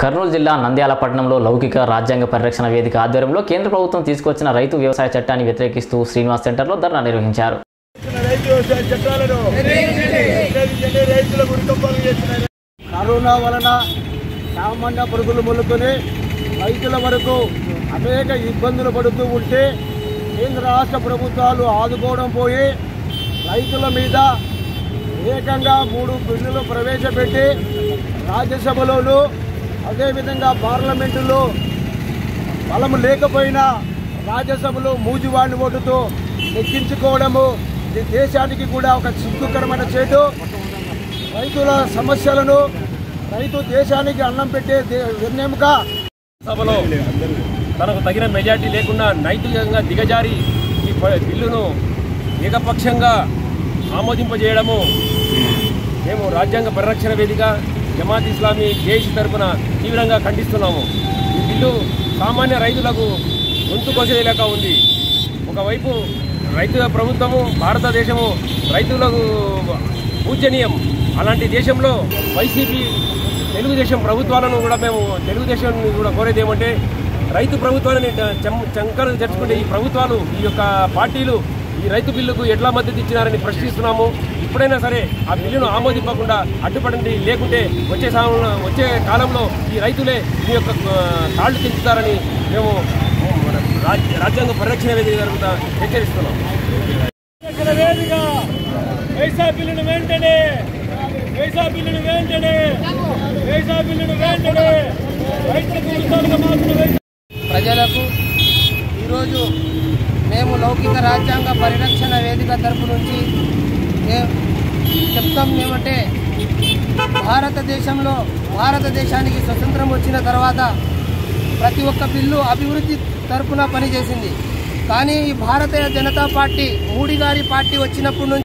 కర్నూలు జిల్లా నంద్యాల పట్టణంలో లౌకిక రాజ్యాంగ పరిరక్షణ వేదిక ఆధ్వర్యంలో కేంద్ర ప్రభుత్వం తీసుకొచ్చిన రైతు వ్యవసాయ చట్టాన్ని వ్యతిరేకిస్తూ శ్రీనివాస్ సెంటర్లో ధర్నా నిర్వహించారు రైతు వ్యవసాయ చట్టాలను వ్యతిరేకించండి. రైతులకు ఉరికంపాలు చేస్తున్నారు కరోనా వలన సామాన్య పురుగులు మొలుకొని రైతుల వరకు అనేక ఇబ్బందులు పడుతూ ఉంటే కేంద్ర రాష్ట్ర ప్రభుత్వాలు ఆదుకోవడం పోయి రైతుల మీద ఏకంగా మూడు బిల్లులు ప్రవేశపెట్టి రాజ్యసభలోను అదేవిధంగా పార్లమెంటులో బలం లేకపోయినా రాజ్యసభలో మూజువాణి ఓటుతో ఎక్కించుకోవడము ఇది దేశానికి కూడా ఒక సిగ్గుకరమైన చేటు రైతుల సమస్యలను రైతు దేశానికి అన్నం పెట్టే దే- వెన్నెముక సభలో తనకు తగిన మెజార్టీ లేకుండా నైతికంగా దిగజారి ఈ ప- బిల్లును ఏకపక్షంగా ఆమోదింపజేయడము మేము రాజ్యాంగ పరిరక్షణ వేదిక జమాత్ ఇస్లామీ జేఏసీ తరపున తీవ్రంగా ఖండిస్తున్నాము ఈ బిల్లు సామాన్య రైతులకు గొంతు కోసేలాక ఉంది ఒకవైపు రైతు ప్రభుత్వము భారతదేశము రైతులకు పూజనీయం అలాంటి దేశంలో వైసీపీ తెలుగుదేశం ప్రభుత్వాలను కూడా మేము తెలుగుదేశం కూడా కోరేది ఏమంటే రైతు ప్రభుత్వాలని చెం- చంకలు తెచ్చుకునే ఈ ప్రభుత్వాలు ఈ యొక్క పార్టీలు ఈ రైతు బిల్లుకు ఎట్లా మద్దతు ఇచ్చినారని ప్రశ్నిస్తున్నాము ఇప్పుడైనా సరే ఆ బిల్లును ఆమోదింపకుండా అడ్డుపడండి లేకుంటే వచ్చే సాయంలో వచ్చే కాలంలో ఈ రైతులే మీ యొక్క ఆ, కాళ్ళు తెంచుతారని మేము మన రాజ్య- రాజ్యాంగ పరిరక్షణ వేదిక తరపున హెచ్చరిస్తున్నాం వేదిక వైసా బిల్లును వెంటనే వైసా బిల్లును వెంటనే వైసా బిల్లును వెంటనే రైతులకు ఉచితాలుగా మార్చిన వైసా ప్రజలకు ఈరోజు మేము లౌకిక రాజ్యాంగ పరిరక్షణ వేదిక తరపు నుంచి ఏ- చెప్తాం ఏమంటే భారతదేశంలో భారతదేశానికి స్వతంత్రం వచ్చిన తర్వాత ప్రతి ఒక్క బిల్లు అభివృద్ధి తరపున పనిచేసింది కానీ ఈ భారతీయ జనతా పార్టీ మోడీ గారి పార్టీ వచ్చినప్పటి నుంచి